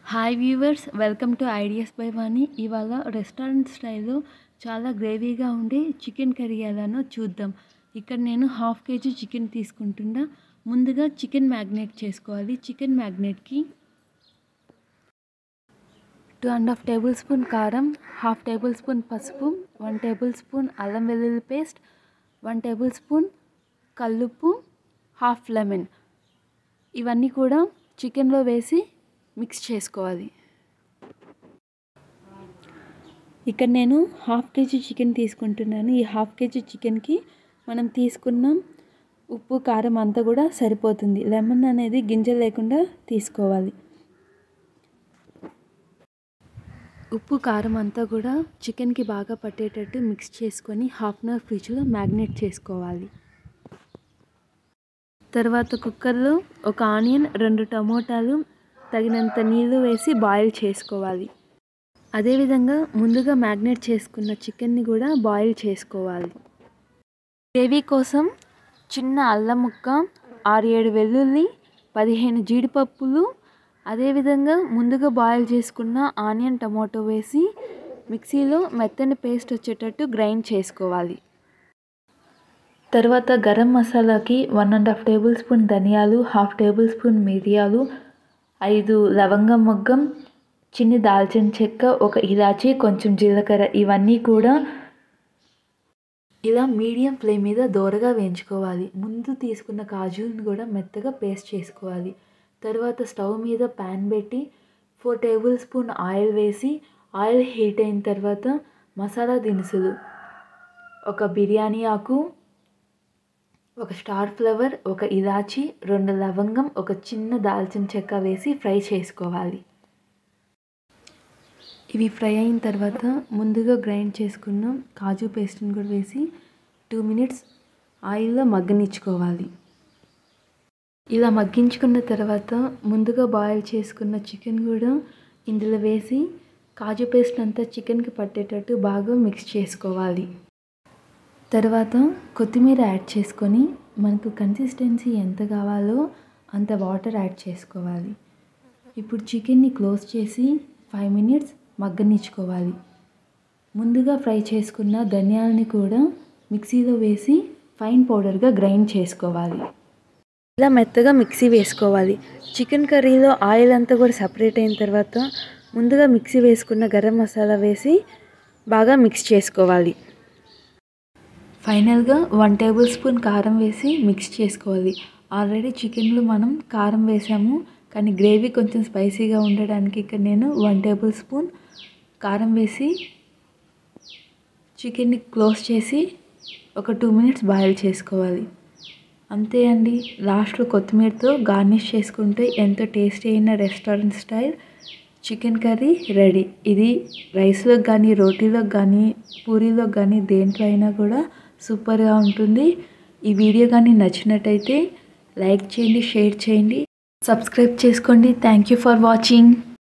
hi viewers welcome to ideas by Vani ఇవాళ restaurant స్టైల్లో చాలా గ్రేవీగా ఉండే చికెన్ కర్రీ ఎలానో చూద్దాం ఇక్కడ నేను హాఫ్ కేజీ చికెన్ తీసుకుంటున్నా ముందుగా చికెన్ మ్యాగ్నేట్ చేసుకోవాలి చికెన్ మ్యాగ్నేట్కి two and half tablespoon కారం హాఫ్ టేబుల్ స్పూన్ పసుపు వన్ టేబుల్ స్పూన్ అల్లం వెల్లుల్లి పేస్ట్ వన్ టేబుల్ స్పూన్ కల్లుప్పు హాఫ్ లెమన్ ఇవన్నీ కూడా చికెన్లో వేసి మిక్స్ చేసుకోవాలి ఇక్కడ నేను హాఫ్ కేజీ చికెన్ తీసుకుంటున్నాను ఈ హాఫ్ కేజీ చికెన్కి మనం తీసుకున్న ఉప్పు కారం అంతా కూడా సరిపోతుంది లెమన్ అనేది గింజలు లేకుండా తీసుకోవాలి ఉప్పు కారం అంతా కూడా చికెన్కి బాగా పట్టేటట్టు మిక్స్ చేసుకొని హాఫ్ అన్ అవర్ ఫ్రిడ్జ్లో మ్యాగ్నేట్ చేసుకోవాలి తర్వాత కుక్కర్లో ఒక ఆనియన్ రెండు టమోటాలు తగినంత నీళ్ళు వేసి బాయిల్ చేసుకోవాలి అదేవిధంగా ముందుగా మ్యాగ్నేట్ చేసుకున్న చికెన్ని కూడా బాయిల్ చేసుకోవాలి గ్రేవీ కోసం చిన్న అల్లం ముక్క ఆరు ఏడు వెల్లుల్లి పదిహేను జీడిపప్పులు అదేవిధంగా ముందుగా బాయిల్ చేసుకున్న ఆనియన్ టమాటో వేసి మిక్సీలో మెత్తని పేస్ట్ వచ్చేటట్టు గ్రైండ్ చేసుకోవాలి తర్వాత గరం మసాలాకి one and half tablespoon ధనియాలు హాఫ్ టేబుల్ స్పూన్ మిరియాలు ఐదు లవంగం మొగ్గం చిన్ని దాల్చిన చెక్క ఒక ఇలాచి కొంచెం జీలకర్ర ఇవన్నీ కూడా ఇలా మీడియం ఫ్లేమ్ మీద దోరగా వేయించుకోవాలి ముందు తీసుకున్న కాజులను కూడా మెత్తగా పేస్ట్ చేసుకోవాలి తర్వాత స్టవ్ మీద ప్యాన్ పెట్టి ఫోర్ టేబుల్ స్పూన్ ఆయిల్ వేసి ఆయిల్ హీట్ అయిన తర్వాత మసాలా దినుసులు ఒక బిర్యానీ ఆకు ఒక స్టార్ ఫ్లవర్ ఒక ఇలాచి రెండు లవంగం ఒక చిన్న దాల్చిన చెక్క వేసి ఫ్రై చేసుకోవాలి ఇవి ఫ్రై అయిన తర్వాత ముందుగా గ్రైండ్ చేసుకున్న కాజు పేస్ట్ని కూడా వేసి టూ మినిట్స్ ఆయిల్లో మగ్గనిచ్చుకోవాలి ఇలా మగ్గించుకున్న తర్వాత ముందుగా బాయిల్ చేసుకున్న చికెన్ కూడా ఇందులో వేసి కాజు పేస్ట్ అంతా చికెన్కి పట్టేటట్టు బాగా మిక్స్ చేసుకోవాలి తర్వాత కొత్తిమీర యాడ్ చేసుకొని మనకు కన్సిస్టెన్సీ ఎంత కావాలో అంత వాటర్ యాడ్ చేసుకోవాలి ఇప్పుడు చికెన్ని క్లోజ్ చేసి ఫైవ్ మినిట్స్ మగ్గనిచ్చుకోవాలి ముందుగా ఫ్రై చేసుకున్న ధనియాలని కూడా మిక్సీలో వేసి ఫైన్ పౌడర్గా గ్రైండ్ చేసుకోవాలి ఇలా మెత్తగా మిక్సీ వేసుకోవాలి చికెన్ కర్రీలో ఆయిల్ అంతా కూడా సపరేట్ అయిన తర్వాత ముందుగా మిక్సీ వేసుకున్న గరం మసాలా వేసి బాగా మిక్స్ చేసుకోవాలి ఫైనల్గా వన్ టేబుల్ స్పూన్ కారం వేసి మిక్స్ చేసుకోవాలి ఆల్రెడీ చికెన్లో మనం కారం వేసాము కానీ గ్రేవీ కొంచెం స్పైసీగా ఉండడానికి ఇక్కడ నేను వన్ టేబుల్ స్పూన్ కారం వేసి చికెన్ని క్లోజ్ చేసి ఒక టూ మినిట్స్ బాయిల్ చేసుకోవాలి అంతే అండి లాస్ట్లో కొత్తిమీరతో గార్నిష్ చేసుకుంటే ఎంతో టేస్టీ అయిన restaurant style chicken curry ready ఇది రైస్లోకి కానీ రోటీలోకి కానీ పూరీలోకి కానీ దేంట్లో అయినా కూడా సూపర్గా ఉంటుంది ఈ వీడియో కానీ నచ్చినట్టయితే లైక్ చేయండి షేర్ చేయండి సబ్స్క్రైబ్ చేసుకోండి థ్యాంక్ యూ ఫర్ వాచింగ్